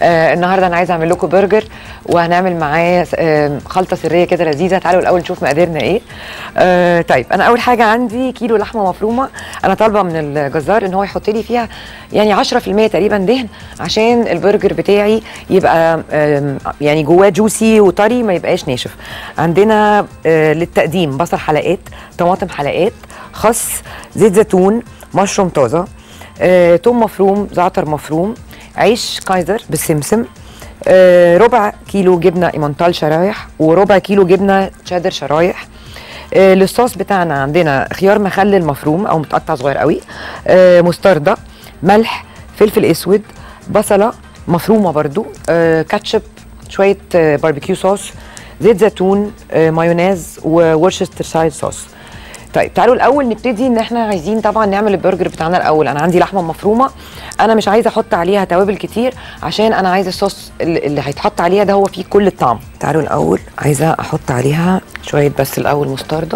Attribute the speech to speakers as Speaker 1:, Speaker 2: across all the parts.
Speaker 1: آه النهارده انا عايزه اعمل لكم برجر وهنعمل معاه آه خلطه سريه كده لذيذه تعالوا الاول نشوف مقاديرنا ايه آه طيب انا اول حاجه عندي كيلو لحمه مفرومه انا طالبه من الجزار ان هو يحط لي فيها يعني 10% تقريبا دهن عشان البرجر بتاعي يبقى آم، يعني جواه جوسي وطري ما يبقاش ناشف عندنا آه للتقديم بصل حلقات طماطم حلقات خس زيت زيتون مشروم طازه آه، توم مفروم زعتر مفروم عيش كايزر بالسمسم آه، ربع كيلو جبنه ايمانتال شرايح وربع كيلو جبنه تشيدر شرايح آه، للصوص بتاعنا عندنا خيار مخلل مفروم او متقطع صغير قوي آه، مستردة ملح فلفل اسود بصله مفرومه برضو آه، كاتشب شويه آه، باربيكيو صوص زيت زيتون آه، مايونيز وورشستر سايد صوص طيب تعالوا الاول نبتدي ان احنا عايزين طبعا نعمل البرجر بتاعنا الاول انا عندي لحمه مفرومه انا مش عايزه احط عليها توابل كتير عشان انا عايزه الصوص اللي اللي هيتحط عليها ده هو فيه كل الطعم تعالوا الاول عايزه احط عليها شويه بس الاول مستردة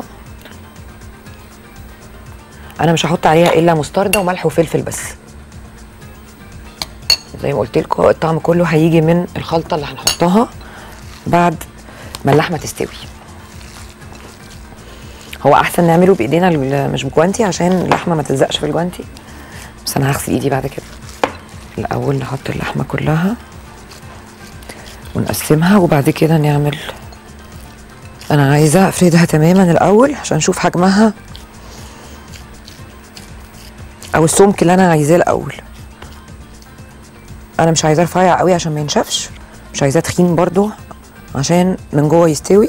Speaker 1: انا مش هحط عليها الا مستردة وملح وفلفل بس زي ما قلت لكم الطعم كله هيجي من الخلطه اللي هنحطها بعد ما اللحمه تستوي هو احسن نعمله بايدينا ال- مش بجوانتي عشان اللحمه ما تلزقش في الجوانتي بس انا هغسل ايدي بعد كده الاول نحط اللحمه كلها ونقسمها وبعد كده نعمل انا عايزه افردها تماما الاول عشان اشوف حجمها او السمك اللي انا عايزاه الاول انا مش عايزاه رفيع قوي عشان ما ينشفش مش عايزاه تخين برضو عشان من جوه يستوي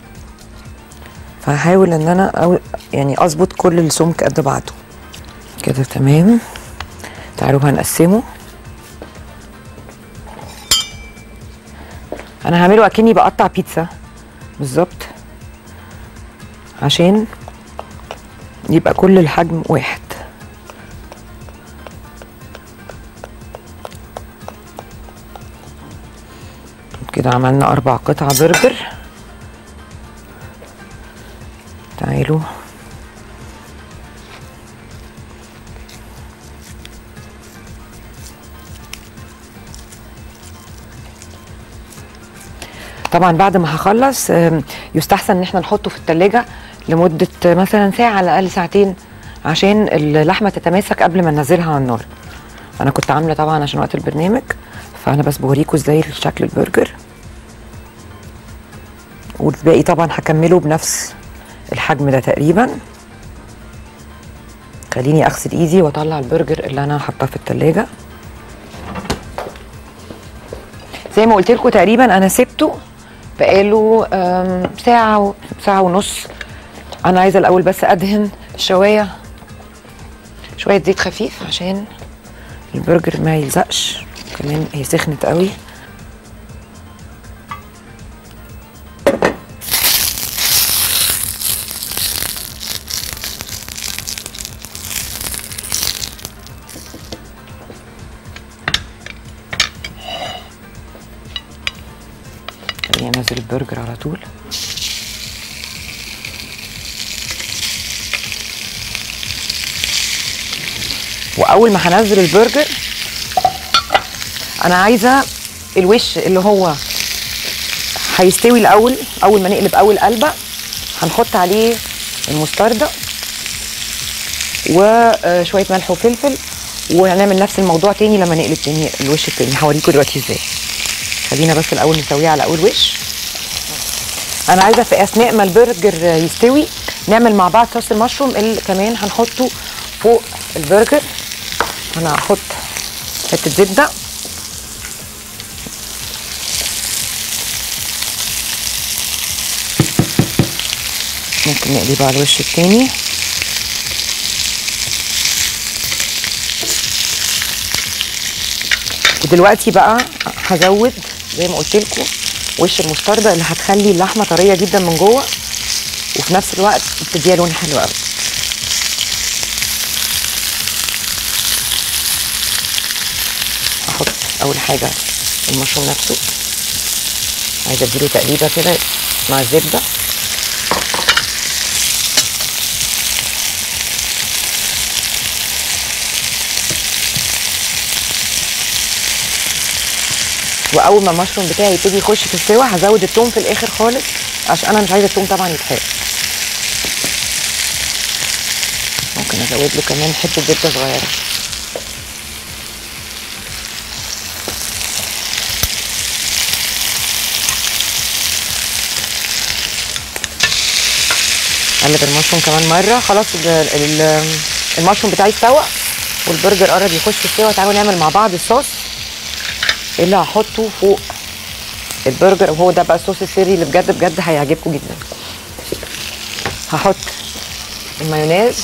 Speaker 1: فهحاول ان انا أو يعني اظبط كل السمك قد بعضه كده تمام تعالوا هنقسمه انا هعمله اكني بقطع بيتزا بالظبط عشان يبقى كل الحجم واحد كده عملنا اربع قطع برجر تعالوا طبعا بعد ما هخلص آم، يستحسن ان احنا نحطه في التلاجة لمدة آه، مثلا ساعة على الأقل ساعتين عشان اللحمة تتماسك قبل ما ننزلها على النار أنا كنت عاملة طبعا عشان وقت البرنامج فأنا بس بوريكم ازاي شكل البرجر والباقي طبعا هكمله بنفس الحجم ده تقريبا خليني اغسل ايدي واطلع البرجر اللي انا حاطاه في التلاجة زي ما قلت لكم تقريبا انا سبته بقاله آم، ساعة و- ساعة ونص انا عايزة الاول بس ادهن الشواية شوية زيت خفيف عشان البرجر ما يلزقش كمان هي سخنت قوي خليني انزل البرجر على طول واول ما هنزل البرجر انا عايزه الوش اللي هو هيستوي الاول اول ما نقلب اول قلبه هنحط عليه المستردة وشويه ملح وفلفل وهنعمل نفس الموضوع تاني لما نقلب تاني الوش التاني هوريكم دلوقتي ازاي خلينا بس الاول نسويه على اول وش انا عايزه في اثناء ما البرجر يستوي نعمل مع بعض صوص المشروم اللي كمان هنحطه فوق البرجر انا هحط حته زبده ممكن نقلبه على الوش التاني ودلوقتي بقى هزود زي ما قلت لكم وش المستردة اللي هتخلي اللحمه طريه جدا من جوه وفي نفس الوقت بتديها لون حلو قوي هحط اول حاجه المشروم نفسه عايزه اديله تقليبه كده مع الزبده واول ما المشروم بتاعي يبتدي يخش في السوا هزود التوم في الاخر خالص عشان انا مش عايزه التوم طبعا يتحرق ممكن ازود له كمان حته زبده صغيره اقلب المشروم كمان مره خلاص ال- ال- المشروم بتاعي استوى والبرجر قرب يخش في السوا تعالوا نعمل مع بعض الصوص اللي هحطه فوق البرجر وهو ده بقى الصوص السري اللي بجد بجد هيعجبكم جدا هحط المايونيز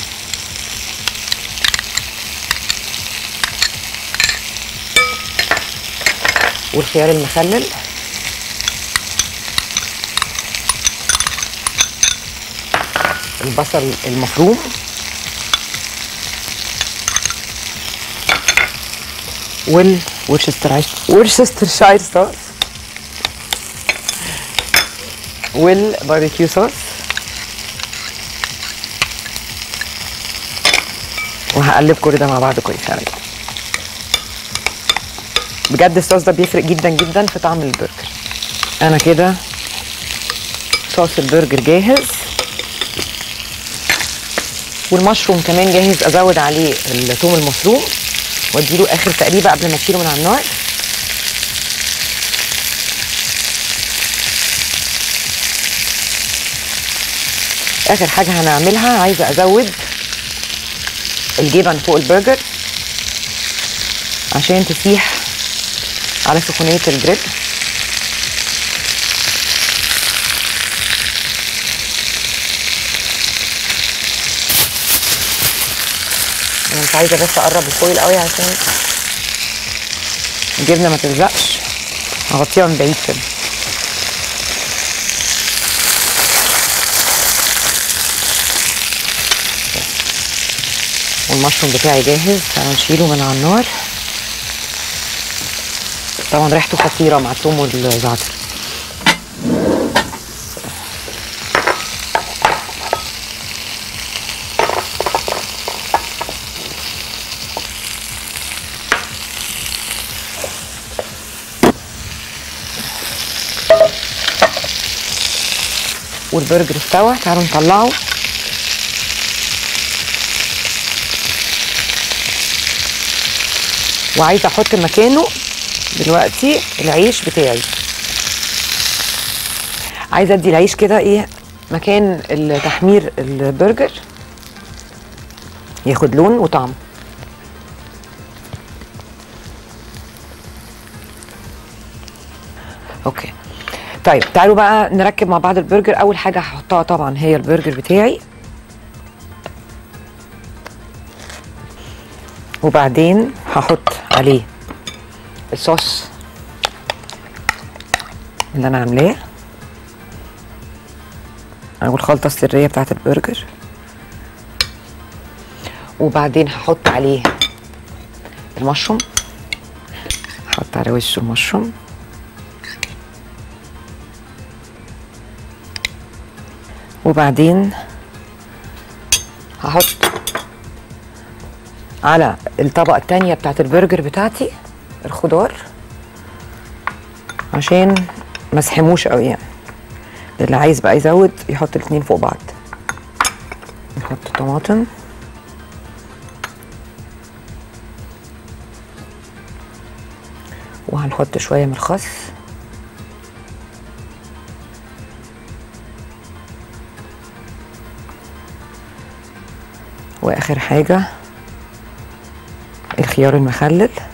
Speaker 1: والخيار المخلل البصل المفروم والورشستر ورشستر شاير صوص والباربيكيو صوص وهقلب كل ده مع بعض كويس على بجد الصوص ده بيفرق جدا جدا في طعم البرجر انا كده صوص البرجر جاهز والمشروم كمان جاهز ازود عليه الثوم المفروم واديله اخر تقليبه قبل ما اشيله من على النار اخر حاجه هنعملها عايزه ازود الجبن فوق البرجر عشان تسيح على سخونيه الجريل انا مش عايزه بس اقرب الفويل قوي عشان الجبنه ما تلزقش هغطيها من بعيد كده والمشروم بتاعي جاهز تعالوا نشيله من على النار طبعا ريحته خطيره مع الثوم والزعتر والبرجر استوى تعالوا نطلعه وعايزه احط مكانه دلوقتي العيش بتاعي عايزه ادي العيش كده ايه مكان تحمير البرجر ياخد لون وطعم اوكي طيب تعالوا بقى نركب مع بعض البرجر اول حاجه هحطها طبعا هي البرجر بتاعي وبعدين هحط عليه الصوص اللي انا عاملاه او الخلطه السريه بتاعت البرجر وبعدين هحط عليه المشروم هحط على وشه المشروم وبعدين هحط على الطبقة التانية بتاعت البرجر بتاعتي الخضار عشان ما اسحموش قوي يعني اللي عايز بقى يزود يحط الاتنين فوق بعض نحط طماطم وهنحط شوية من الخس واخر حاجة الخيار المخلل